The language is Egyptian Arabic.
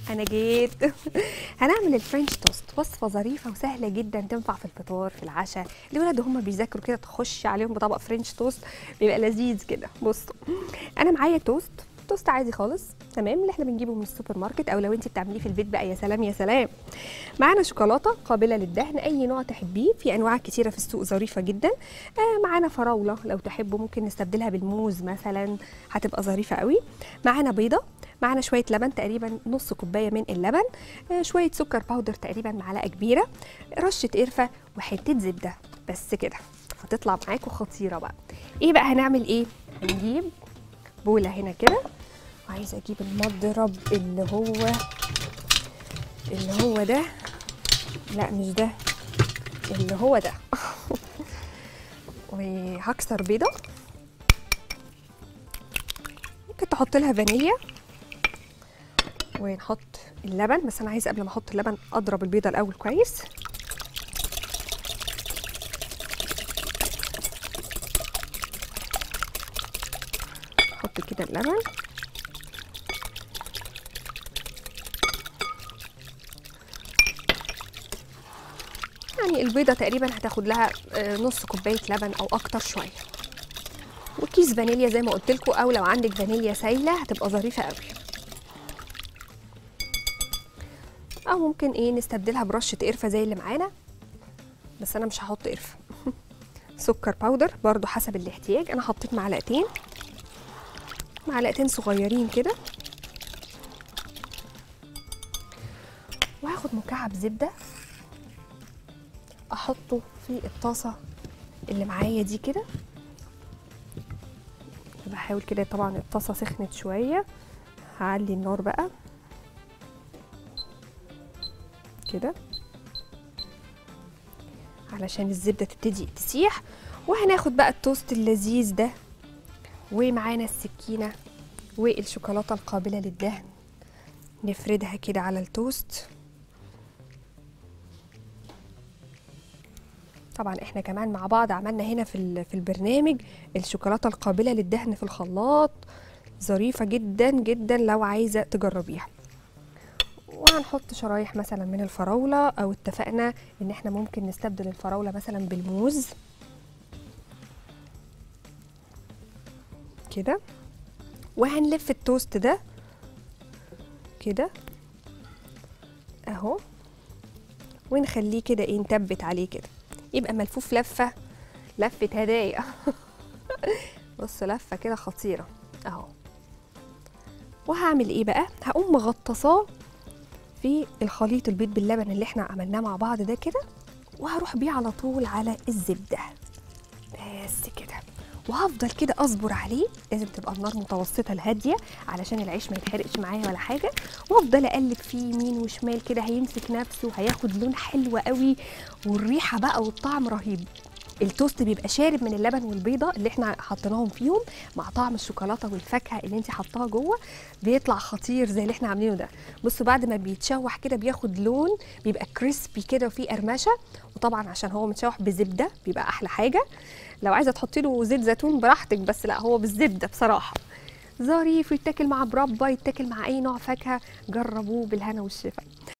انا جيت هنعمل الفرنش توست وصفه ظريفه وسهله جدا تنفع في الفطار في العشاء الولاد هم بيذاكروا كده تخش عليهم بطبق فرنش توست بيبقى لذيذ كده بصوا انا معايا توست توست عادي خالص تمام اللي احنا بنجيبه من السوبر ماركت او لو انت بتعمليه في البيت بقى يا سلام يا سلام معانا شوكولاته قابله للدهن اي نوع تحبيه في انواع كتيره في السوق ظريفه جدا آه معانا فراوله لو تحبوا ممكن نستبدلها بالموز مثلا هتبقى ظريفه قوي معانا بيضه معانا شويه لبن تقريبا نص كوبايه من اللبن آه شويه سكر باودر تقريبا معلقه كبيره رشه قرفه وحته زبده بس كده هتطلع معاكم خطيره بقى ايه بقى هنعمل ايه هنجيب بوله هنا كده وعايزه اجيب المضرب اللي هو اللي هو ده لا مش ده اللي هو ده وهكسر بيضه ممكن تحط لها فانيليا ونحط اللبن بس انا عايزه قبل ما احط اللبن اضرب البيضه الاول كويس احط كده اللبن يعني البيضه تقريبا هتاخد لها آه، نص كوبايه لبن او اكتر شويه وكيس فانيليا زي ما قلت لكم او لو عندك فانيليا سايله هتبقى ظريفه قوي او ممكن ايه نستبدلها برشه قرفه زي اللي معانا بس انا مش هحط قرفه سكر باودر برضو حسب الاحتياج انا حطيت معلقتين معلقتين صغيرين كده وهاخد مكعب زبده احطه في الطاسه اللي معايا دي كده بحاول كده طبعا الطاسه سخنت شويه هعلي النار بقى كده علشان الزبده تبتدي تسيح وهناخد بقى التوست اللذيذ ده ومعانا السكينه والشوكولاته القابله للدهن نفردها كده على التوست طبعا احنا كمان مع بعض عملنا هنا في ال- في البرنامج الشوكولاته القابله للدهن في الخلاط ظريفه جدا جدا لو عايزه تجربيها وهنحط شرايح مثلا من الفراوله او اتفقنا ان احنا ممكن نستبدل الفراوله مثلا بالموز كده وهنلف التوست ده كده اهو ونخليه كده ايه نثبت عليه كده يبقى ملفوف لفه لفه هدايا بص لفه كده خطيره اهو وهعمل ايه بقى هقوم مغطساه في الخليط البيض باللبن اللي احنا عملناه مع بعض ده كده وهروح بيه على طول على الزبده بس كده وهفضل كده اصبر عليه لازم تبقى النار متوسطه لهاديه علشان العيش ما يتحرقش معايا ولا حاجه وافضل اقلب فيه يمين وشمال كده هيمسك نفسه هياخد لون حلو قوي والريحه بقى والطعم رهيب التوست بيبقى شارب من اللبن والبيضه اللي احنا حطيناهم فيهم مع طعم الشوكولاته والفاكهه اللي انت حطاها جوه بيطلع خطير زي اللي احنا عاملينه ده بصوا بعد ما بيتشوح كده بياخد لون بيبقى كريسبي كده وفيه قرمشه وطبعا عشان هو متشوح بزبده بيبقى احلى حاجه لو عايزه تحطي له زيت زيتون براحتك بس لا هو بالزبده بصراحه ظريف يتاكل مع مربى يتاكل مع اي نوع فاكهه جربوه بالهنا والشفا